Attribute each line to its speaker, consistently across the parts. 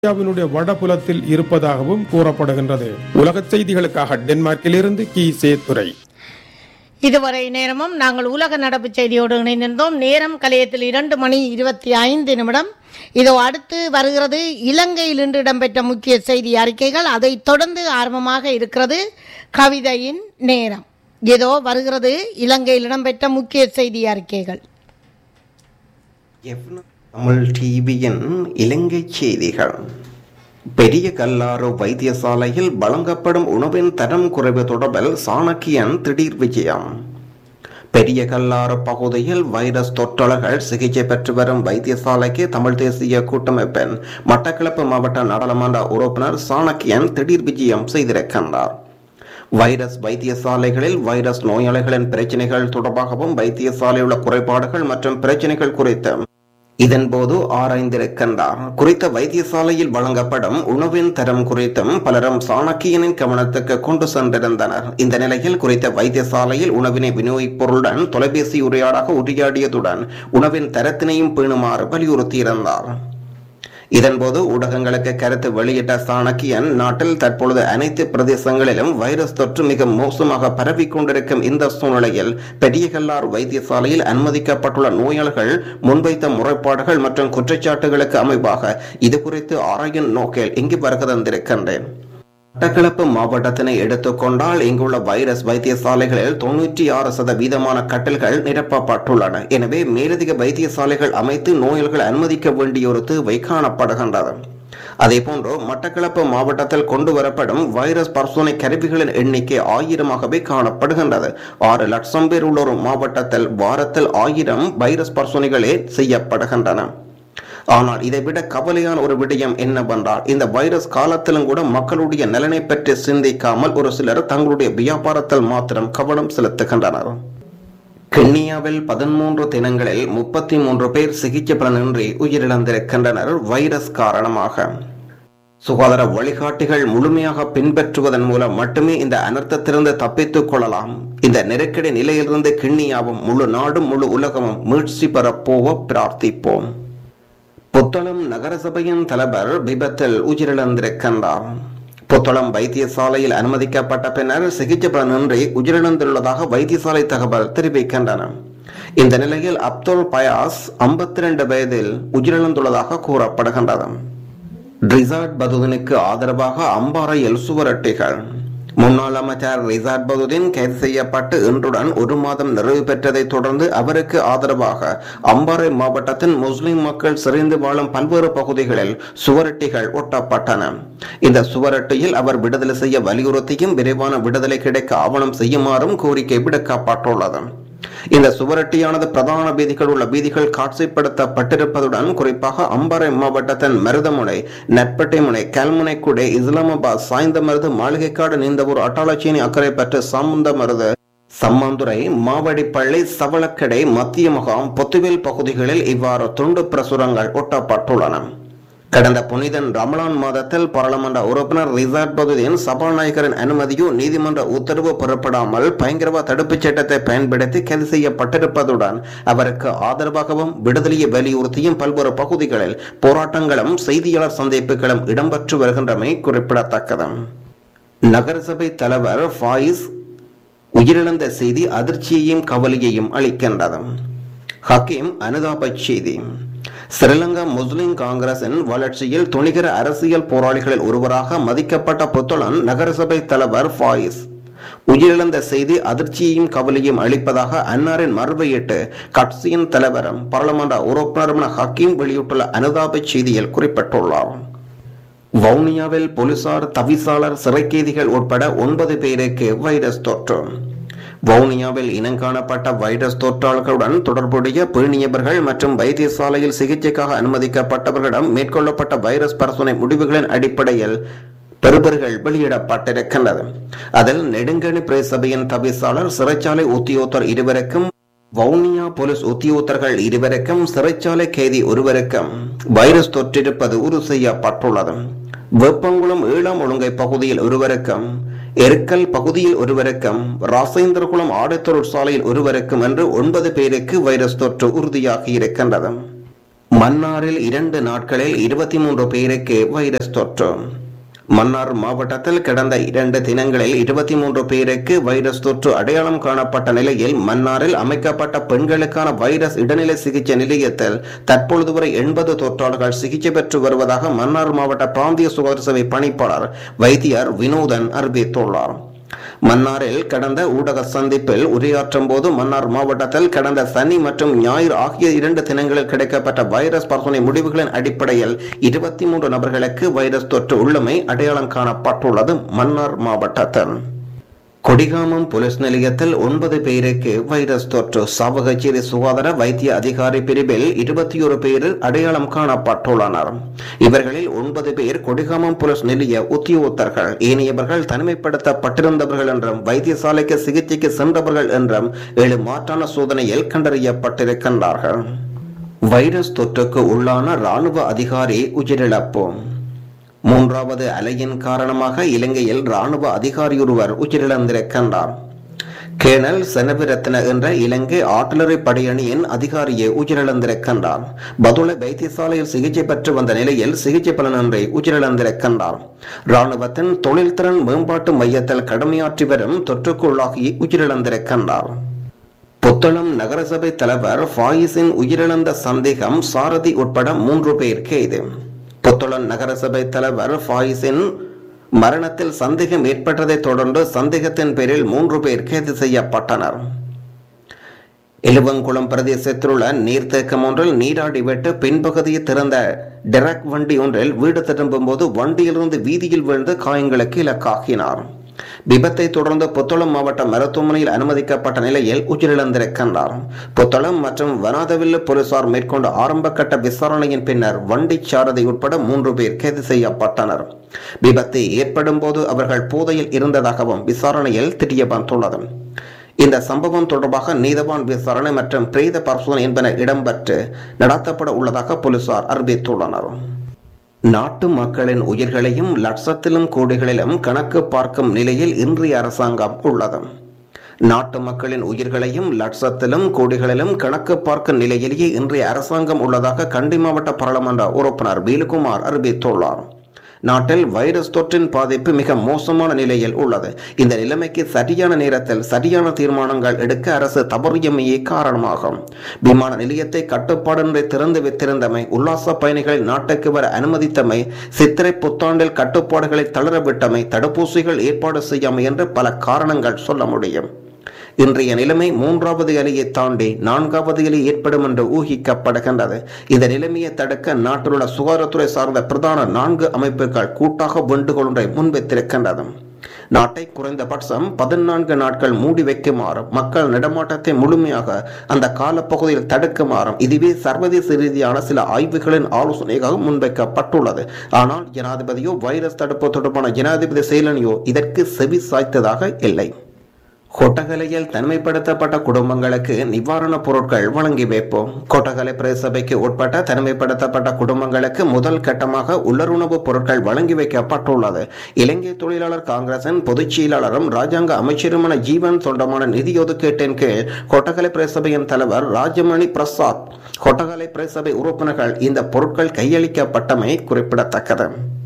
Speaker 1: இந்தியாவினுடைய வடபுலத்தில் இருப்பதாகவும் கூறப்படுகின்றது உலக செய்திகளுக்காக டென்மார்க்கிலிருந்து கி சேத்துரை
Speaker 2: இதுவரை நேரமும் நாங்கள் உலக நடப்பு செய்தியோடு இணைந்திருந்தோம் நேரம் கலையத்தில் இரண்டு மணி இருபத்தி ஐந்து நிமிடம் இதோ அடுத்து வருகிறது இலங்கையில் இன்று இடம்பெற்ற முக்கிய செய்தி அறிக்கைகள் அதைத் தொடர்ந்து ஆரம்பமாக இருக்கிறது கவிதையின் நேரம் இதோ வருகிறது இலங்கையில் இடம்பெற்ற முக்கிய செய்தி அறிக்கைகள்
Speaker 3: எஃப்எம் தமிழ் டிவியின் இலங்கை செய்திகள் பெரிய கல்லாறு வைத்தியசாலையில் வழங்கப்படும் உணவின் தரம் குறைவு தொடர்பில் சாணக்கியன் திடீர் விஜயம் பெரிய கல்லாறு பகுதியில் வைரஸ் தொற்றலர்கள் சிகிச்சை பெற்று வரும் வைத்தியசாலைக்கு தமிழ் தேசிய கூட்டமைப்பின் மட்டக்களப்பு மாவட்ட நாடாளுமன்ற உறுப்பினர் சாணக்கியன் திடீர் விஜயம் செய்திருக்கின்றார் வைரஸ் வைத்தியசாலைகளில் வைரஸ் நோயாளிகளின் பிரச்சனைகள் தொடர்பாகவும் வைத்தியசாலையில் உள்ள குறைபாடுகள் மற்றும் பிரச்சனைகள் குறித்து இதன்போது ஆராய்ந்திருக்கின்றார் குறித்த வைத்தியசாலையில் வழங்கப்படும் உணவின் தரம் குறித்தும் பலரும் சாணக்கியனின் கவனத்துக்கு கொண்டு சென்றிருந்தனர் இந்த நிலையில் குறித்த வைத்தியசாலையில் உணவினை விநியோகிப்பொருளுடன் தொலைபேசி உரையாடாக உரையாடியதுடன் உணவின் தரத்தினையும் பேணுமாறு வலியுறுத்தியிருந்தார் இதன்போது ஊடகங்களுக்கு கருத்து வெளியிட்ட சாணக்கியன் நாட்டில் தற்பொழுது அனைத்து பிரதேசங்களிலும் வைரஸ் தொற்று மிக மோசமாக பரவிக் கொண்டிருக்கும் இந்த சூழ்நிலையில் பெரியகல்லார் வைத்தியசாலையில் அனுமதிக்கப்பட்டுள்ள நோயாளிகள் முன்வைத்த முறைப்பாடுகள் மற்றும் குற்றச்சாட்டுகளுக்கு அமைவாக இது குறித்து ஆராயும் நோக்கில் இங்கு வருகை தந்திருக்கின்றேன் மட்டக்களப்பு மாவட்டத்தினை எடுத்துக்கொண்டால் இங்குள்ள வைரஸ் வைத்தியசாலைகளில் தொன்னூற்றி ஆறு சதவீதமான கட்டில்கள் நிரப்பப்பட்டுள்ளன எனவே மேலதிக வைத்தியசாலைகள் அமைத்து நோயாளிகள் அனுமதிக்க வேண்டிய ஒரு தேவை காணப்படுகின்றது அதேபோன்று மட்டக்களப்பு மாவட்டத்தில் கொண்டு வரப்படும் வைரஸ் பரிசோதனை கருவிகளின் எண்ணிக்கை ஆயிரமாகவே காணப்படுகின்றது ஆறு லட்சம் பேர் உள்ள ஒரு மாவட்டத்தில் வாரத்தில் ஆயிரம் வைரஸ் பரிசோதனைகளே செய்யப்படுகின்றன ஆனால் இதைவிட கவலையான ஒரு விடயம் என்னவென்றால் இந்த வைரஸ் காலத்திலும் கூட மக்களுடைய நலனை பற்றி சிந்திக்காமல் ஒரு சிலர் தங்களுடைய வியாபாரத்தில் மாத்திரம் கவனம் செலுத்துகின்றனர் கென்னியாவில் பதிமூன்று தினங்களில் முப்பத்தி மூன்று பேர் சிகிச்சை பலனின்றி உயிரிழந்திருக்கின்றனர் வைரஸ் காரணமாக சுகாதார வழிகாட்டிகள் முழுமையாக பின்பற்றுவதன் மூலம் மட்டுமே இந்த அனர்த்தத்திலிருந்து தப்பித்துக் கொள்ளலாம் இந்த நெருக்கடி நிலையிலிருந்து கிண்ணியாவும் முழு நாடும் முழு உலகமும் மீட்சி பெறப் போக பிரார்த்திப்போம் புத்தளம் நகரசபையின் தலைவர் விபத்தில் உயிரிழந்திருக்கின்றார் புத்தளம் வைத்தியசாலையில் அனுமதிக்கப்பட்ட பின்னர் சிகிச்சை பலனின்றி உயிரிழந்துள்ளதாக வைத்தியசாலை தகவல் தெரிவிக்கின்றன இந்த நிலையில் அப்துல் பயாஸ் ஐம்பத்தி ரெண்டு வயதில் உயிரிழந்துள்ளதாக கூறப்படுகின்றது ரிசார்ட் பதுதனுக்கு ஆதரவாக அம்பாறையில் சுவரொட்டிகள் முன்னாள் அமைச்சர் ரிசார்ட் பதுதீன் கைது செய்யப்பட்டு இன்றுடன் ஒரு மாதம் நிறைவு பெற்றதை தொடர்ந்து அவருக்கு ஆதரவாக அம்பாறை மாவட்டத்தின் முஸ்லிம் மக்கள் சிறைந்து வாழும் பல்வேறு பகுதிகளில் சுவரொட்டிகள் ஒட்டப்பட்டன இந்த சுவரொட்டியில் அவர் விடுதலை செய்ய வலியுறுத்தியும் விரைவான விடுதலை கிடைக்க ஆவணம் செய்யுமாறும் கோரிக்கை விடுக்கப்பட்டுள்ளது இந்த சுவரொட்டியானது பிரதான வீதிகள் உள்ள வீதிகள் காட்சிப்படுத்தப்பட்டிருப்பதுடன் குறிப்பாக அம்பாறை மாவட்டத்தின் மருதமுனை நட்பட்டைமுனை கல்முனைக்குடை இஸ்லாமாபாத் சாய்ந்தமருது மாளிகைக்காடு நீந்தவூர் அட்டாளச்சேனி அக்கறை பெற்று சாமுந்தமருது சம்மாந்துறை மாவடிப்பள்ளி சவளக்கடை மத்திய முகாம் பொத்துவேல் பகுதிகளில் இவ்வாறு துண்டு பிரசுரங்கள் ஒட்டப்பட்டுள்ளன கடந்த புனிதன் ரமலான் மாதத்தில் பாராளுமன்ற உறுப்பினர் ரிசார்ட் பகுதியின் சபாநாயகரின் அனுமதியோ நீதிமன்ற உத்தரவு பெறப்படாமல் பயங்கரவாத தடுப்புச் சட்டத்தை பயன்படுத்தி கைது செய்யப்பட்டிருப்பதுடன் அவருக்கு ஆதரவாகவும் விடுதலையை வலியுறுத்தியும் பல்வேறு பகுதிகளில் போராட்டங்களும் செய்தியாளர் சந்திப்புகளும் இடம்பெற்று வருகின்றமை குறிப்பிடத்தக்கது நகரசபை தலைவர் ஃபாயிஸ் உயிரிழந்த செய்தி அதிர்ச்சியையும் கவலையையும் அளிக்கின்றது ஹக்கீம் அனுதாப செய்தி ஸ்ரீலங்கா முஸ்லிம் காங்கிரசின் வளர்ச்சியில் துணிகர அரசியல் போராளிகளில் ஒருவராக மதிக்கப்பட்ட புத்தளன் நகரசபை தலைவர் ஃபாயிஸ் உயிரிழந்த செய்தி அதிர்ச்சியையும் கவலையும் அளிப்பதாக அன்னாரின் மறுவையிட்டு கட்சியின் தலைவரும் பாராளுமன்ற உறுப்பினருமான ஹக்கீம் வெளியிட்டுள்ள அனுதாப செய்தியில் குறிப்பிட்டுள்ளார் வவுனியாவில் போலீசார் தவிசாளர் சிறைக்கைதிகள் உட்பட ஒன்பது பேருக்கு வைரஸ் தொற்று வவுனியாவில் இனங்காணப்பட்ட வைரஸ் தொற்றாளர்களுடன் தொடர்புடைய பேணியவர்கள் மற்றும் வைத்தியசாலையில் சிகிச்சைக்காக அனுமதிக்கப்பட்டவர்களிடம் மேற்கொள்ளப்பட்ட வைரஸ் பரிசோதனை முடிவுகளின் அடிப்படையில் பெறுபர்கள் வெளியிடப்பட்டிருக்கின்றது அதில் நெடுங்கணி பிரேசபையின் தவிசாளர் சிறைச்சாலை உத்தியோகத்தர் இருவருக்கும் வவுனியா போலீஸ் உத்தியோகத்தர்கள் இருவருக்கும் சிறைச்சாலை கைதி ஒருவருக்கும் வைரஸ் தொற்றிருப்பது உறுதி செய்யப்பட்டுள்ளது வெப்பங்குளம் ஏழாம் ஒழுங்கை பகுதியில் ஒருவருக்கும் எருக்கல் பகுதியில் ஒருவருக்கும் ராசேந்திரகுளம் ஆடைத்தொழிற்சாலையில் ஒருவருக்கும் என்று ஒன்பது பேருக்கு வைரஸ் தொற்று உறுதியாகி இருக்கின்றது மன்னாரில் இரண்டு நாட்களில் இருபத்தி மூன்று பேருக்கு வைரஸ் தொற்று மன்னார் மாவட்டத்தில் கடந்த இரண்டு தினங்களில் இருபத்தி மூன்று பேருக்கு வைரஸ் தொற்று அடையாளம் காணப்பட்ட நிலையில் மன்னாரில் அமைக்கப்பட்ட பெண்களுக்கான வைரஸ் இடைநிலை சிகிச்சை நிலையத்தில் தற்பொழுது வரை எண்பது தொற்றாளர்கள் சிகிச்சை பெற்று வருவதாக மன்னார் மாவட்ட பிராந்திய சுகாதார சபை பணிப்பாளர் வைத்தியர் வினோதன் அறிவித்துள்ளார் மன்னாரில் கடந்த ஊடக சந்திப்பில் உரையாற்றும் போது மன்னார் மாவட்டத்தில் கடந்த சனி மற்றும் ஞாயிறு ஆகிய இரண்டு தினங்களில் கிடைக்கப்பட்ட வைரஸ் பரிசோதனை முடிவுகளின் அடிப்படையில் இருபத்தி மூன்று நபர்களுக்கு வைரஸ் தொற்று உள்ளமை அடையாளம் காணப்பட்டுள்ளது மன்னார் மாவட்டத்தில் கொடிகாமம் போலீஸ் நிலையத்தில் ஒன்பது பேருக்கு வைரஸ் தொற்று சாவகச்சேரி சுகாதார வைத்திய அதிகாரி பிரிவில் இருபத்தி ஒரு பேர் அடையாளம் காணப்பட்டுள்ளனர் இவர்களில் ஒன்பது பேர் கொடிகாமம் போலீஸ் நிலைய உத்தியோகத்தர்கள் ஏனையவர்கள் தனிமைப்படுத்தப்பட்டிருந்தவர்கள் என்றும் வைத்தியசாலைக்கு சிகிச்சைக்கு சென்றவர்கள் என்றும் ஏழு மாற்றான சோதனையில் கண்டறியப்பட்டிருக்கின்றார்கள் வைரஸ் தொற்றுக்கு உள்ளான ராணுவ அதிகாரி உயிரிழப்பு மூன்றாவது அலையின் காரணமாக இலங்கையில் ராணுவ அதிகாரியொருவர் உயிரிழந்திருக்கின்றார் கேணல் செனவிரத்ன என்ற இலங்கை ஆர்டிலரி படையணியின் அதிகாரியை உயிரிழந்திருக்கின்றார் பதுளை வைத்தியசாலையில் சிகிச்சை பெற்று வந்த நிலையில் சிகிச்சை பலனின்றி உயிரிழந்திருக்கின்றார் ராணுவத்தின் தொழில்திறன் மேம்பாட்டு மையத்தில் கடமையாற்றி வரும் தொற்றுக்குள்ளாகி உயிரிழந்திருக்கின்றார் புத்தளம் நகரசபை தலைவர் ஃபாயிஸின் உயிரிழந்த சந்தேகம் சாரதி உட்பட மூன்று பேர் கைது புத்தளம் நகரசபை தலைவர் ஃபாயிஸின் மரணத்தில் சந்தேகம் ஏற்பட்டதை தொடர்ந்து சந்தேகத்தின் பேரில் மூன்று பேர் கைது செய்யப்பட்டனர் இலுவங்குளம் பிரதேசத்திலுள்ள நீர்த்தேக்கம் ஒன்றில் நீராடி விட்டு பின்பகுதியில் திறந்த டெரக் வண்டி ஒன்றில் வீடு திரும்பும் போது வண்டியிலிருந்து வீதியில் விழுந்து காயங்களுக்கு இலக்காகினார் விபத்தை தொடர்ந்து புத்தளம் மாவட்ட மருத்துவமனையில் அனுமதிக்கப்பட்ட நிலையில் உயிரிழந்திருக்கின்றார் புத்தளம் மற்றும் வனாதவில்லு போலீசார் மேற்கொண்ட ஆரம்ப கட்ட விசாரணையின் பின்னர் வண்டி சாரதி உட்பட மூன்று பேர் கைது செய்யப்பட்டனர் விபத்து ஏற்படும் போது அவர்கள் போதையில் இருந்ததாகவும் விசாரணையில் தெரிய வந்துள்ளது இந்த சம்பவம் தொடர்பாக நீதவான் விசாரணை மற்றும் பிரேத பரிசோதனை என்பன இடம்பெற்று நடத்தப்பட உள்ளதாக போலீசார் அறிவித்துள்ளனர் நாட்டு மக்களின் உயிர்களையும் லட்சத்திலும் கோடிகளிலும் கணக்கு பார்க்கும் நிலையில் இன்றைய அரசாங்கம் உள்ளது நாட்டு மக்களின் உயிர்களையும் லட்சத்திலும் கோடிகளிலும் கணக்கு பார்க்கும் நிலையிலேயே இன்றைய அரசாங்கம் உள்ளதாக கண்டி மாவட்ட பாராளுமன்ற உறுப்பினர் வேலுகுமார் அறிவித்துள்ளார் நாட்டில் வைரஸ் தொற்றின் பாதிப்பு மிக மோசமான நிலையில் உள்ளது இந்த நிலைமைக்கு சரியான நேரத்தில் சரியான தீர்மானங்கள் எடுக்க அரசு தவறியமையே காரணமாகும் விமான நிலையத்தை கட்டுப்பாடின்றி திறந்து வைத்திருந்தமை உல்லாச பயணிகளை நாட்டுக்கு வர அனுமதித்தமை சித்திரை புத்தாண்டில் கட்டுப்பாடுகளை தளரவிட்டமை தடுப்பூசிகள் ஏற்பாடு செய்யாமை என்று பல காரணங்கள் சொல்ல முடியும் இன்றைய நிலைமை மூன்றாவது அலையை தாண்டி நான்காவது அலை ஏற்படும் என்று ஊகிக்கப்படுகின்றது இந்த நிலைமையை தடுக்க நாட்டில் உள்ள சுகாதாரத்துறை சார்ந்த பிரதான நான்கு அமைப்புகள் கூட்டாக வேண்டுகோள் ஒன்றை முன்வைத்திருக்கின்றது நாட்டை குறைந்தபட்சம் பதினான்கு நாட்கள் மூடி வைக்குமாறும் மக்கள் நடமாட்டத்தை முழுமையாக அந்த காலப்பகுதியில் தடுக்குமாறும் இதுவே சர்வதேச ரீதியான சில ஆய்வுகளின் ஆலோசனையாக முன்வைக்கப்பட்டுள்ளது ஆனால் ஜனாதிபதியோ வைரஸ் தடுப்பு தொடர்பான ஜனாதிபதி செயலணியோ இதற்கு செவி சாய்த்ததாக இல்லை கொட்டகலையில் தனிமைப்படுத்தப்பட்ட குடும்பங்களுக்கு நிவாரணப் பொருட்கள் வழங்கி வைப்போம் கொட்டகலை பிரதேசபைக்கு உட்பட்ட தனிமைப்படுத்தப்பட்ட குடும்பங்களுக்கு முதல் கட்டமாக உள்ளுணவு பொருட்கள் வழங்கி வைக்கப்பட்டுள்ளது இலங்கை தொழிலாளர் காங்கிரசின் பொதுச் செயலாளரும் ராஜாங்க அமைச்சருமான ஜீவன் சொந்தமான நிதி ஒதுக்கீட்டின் கீழ் கொட்டகலை பிரதேசபையின் தலைவர் ராஜமணி பிரசாத் கொட்டகலை பிரதேசபை உறுப்பினர்கள் இந்த பொருட்கள் கையளிக்கப்பட்டமை குறிப்பிடத்தக்கது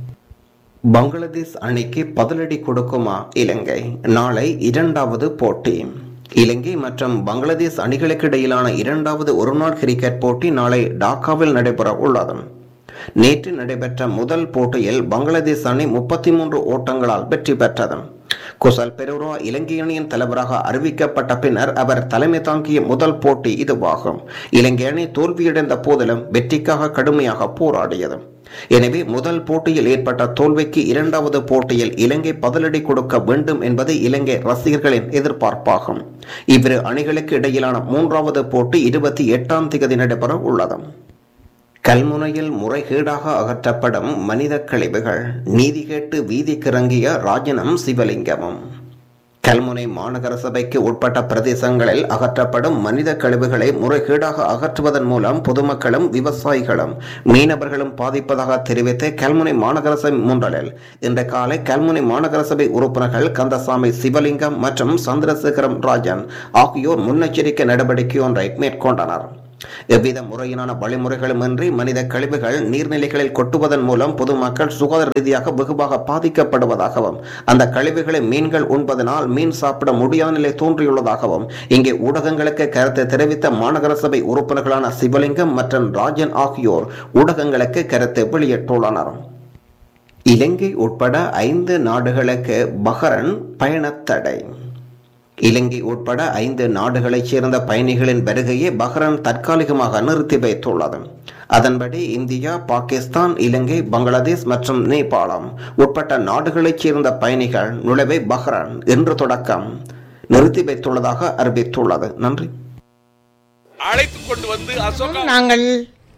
Speaker 3: பங்களாதேஷ் அணிக்கு பதிலடி கொடுக்குமா இலங்கை நாளை இரண்டாவது போட்டி இலங்கை மற்றும் பங்களாதேஷ் அணிகளுக்கு இடையிலான இரண்டாவது ஒருநாள் கிரிக்கெட் போட்டி நாளை டாக்காவில் நடைபெற உள்ளது நேற்று நடைபெற்ற முதல் போட்டியில் பங்களாதேஷ் அணி முப்பத்தி மூன்று ஓட்டங்களால் வெற்றி பெற்றது குசல் பெரூரா இலங்கை அணியின் தலைவராக அறிவிக்கப்பட்ட பின்னர் அவர் தலைமை தாங்கிய முதல் போட்டி இதுவாகும் இலங்கை அணி தோல்வியடைந்த போதிலும் வெற்றிக்காக கடுமையாக போராடியது எனவே முதல் போட்டியில் ஏற்பட்ட தோல்விக்கு இரண்டாவது போட்டியில் இலங்கை பதிலடி கொடுக்க வேண்டும் என்பது இலங்கை ரசிகர்களின் எதிர்பார்ப்பாகும் இவ்விரு அணிகளுக்கு இடையிலான மூன்றாவது போட்டி இருபத்தி எட்டாம் தேதி நடைபெற உள்ளது கல்முனையில் முறைகேடாக அகற்றப்படும் மனித கழிவுகள் நீதி கேட்டு வீதிக்கிறங்கிய ராஜனம் சிவலிங்கமும் கல்முனை மாநகர சபைக்கு உட்பட்ட பிரதேசங்களில் அகற்றப்படும் மனித கழிவுகளை முறைகேடாக அகற்றுவதன் மூலம் பொதுமக்களும் விவசாயிகளும் மீனவர்களும் பாதிப்பதாக தெரிவித்து கல்முனை மாநகர சபை முன்றலில் இன்று காலை கல்முனை மாநகர சபை உறுப்பினர்கள் கந்தசாமி சிவலிங்கம் மற்றும் சந்திரசேகரம் ராஜன் ஆகியோர் முன்னெச்சரிக்கை நடவடிக்கை ஒன்றை மேற்கொண்டனர் எவ்வித முறையிலான வழிமுறைகளுமின்றி மனித கழிவுகள் நீர்நிலைகளில் கொட்டுவதன் மூலம் பொதுமக்கள் சுகாதார ரீதியாக வெகுவாக பாதிக்கப்படுவதாகவும் அந்த கழிவுகளை மீன்கள் உண்பதனால் மீன் சாப்பிட முடியாத நிலை தோன்றியுள்ளதாகவும் இங்கே ஊடகங்களுக்கு கருத்து தெரிவித்த மாநகர சபை உறுப்பினர்களான சிவலிங்கம் மற்றும் ராஜன் ஆகியோர் ஊடகங்களுக்கு கருத்து வெளியிட்டுள்ளனர் இலங்கை உட்பட ஐந்து நாடுகளுக்கு பஹரன் பயணத்தடை இலங்கை உட்பட ஐந்து நாடுகளைச் சேர்ந்த பயணிகளின் வருகையை பஹ்ரைன் தற்காலிகமாக நிறுத்தி வைத்துள்ளது அதன்படி இந்தியா பாகிஸ்தான் இலங்கை பங்களாதேஷ் மற்றும் நேபாளம் உட்பட்ட நாடுகளைச் சேர்ந்த பயணிகள் நுழைவை பஹ்ரைன் இன்று தொடக்கம் நிறுத்தி வைத்துள்ளதாக அறிவித்துள்ளது நன்றி
Speaker 4: அழைத்து கொண்டு வந்து அசோகா
Speaker 2: நாங்கள்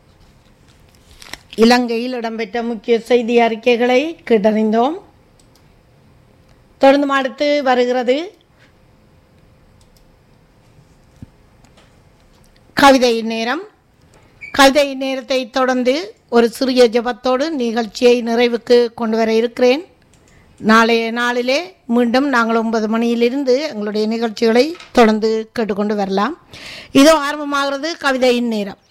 Speaker 2: இலங்கையில் இடம்பெற்ற முக்கிய செய்தி அறிக்கைகளை கேட்டறிந்தோம் தொடர்ந்து அடுத்து வருகிறது கவிதை நேரம் கவிதை நேரத்தை தொடர்ந்து ஒரு சிறிய ஜெபத்தோடு நிகழ்ச்சியை நிறைவுக்கு கொண்டு வர இருக்கிறேன் நாளைய நாளிலே மீண்டும் நாங்கள் ஒன்பது மணியிலிருந்து எங்களுடைய நிகழ்ச்சிகளை தொடர்ந்து கேட்டுக்கொண்டு வரலாம் இதோ ஆரம்பமாகிறது கவிதையின் நேரம்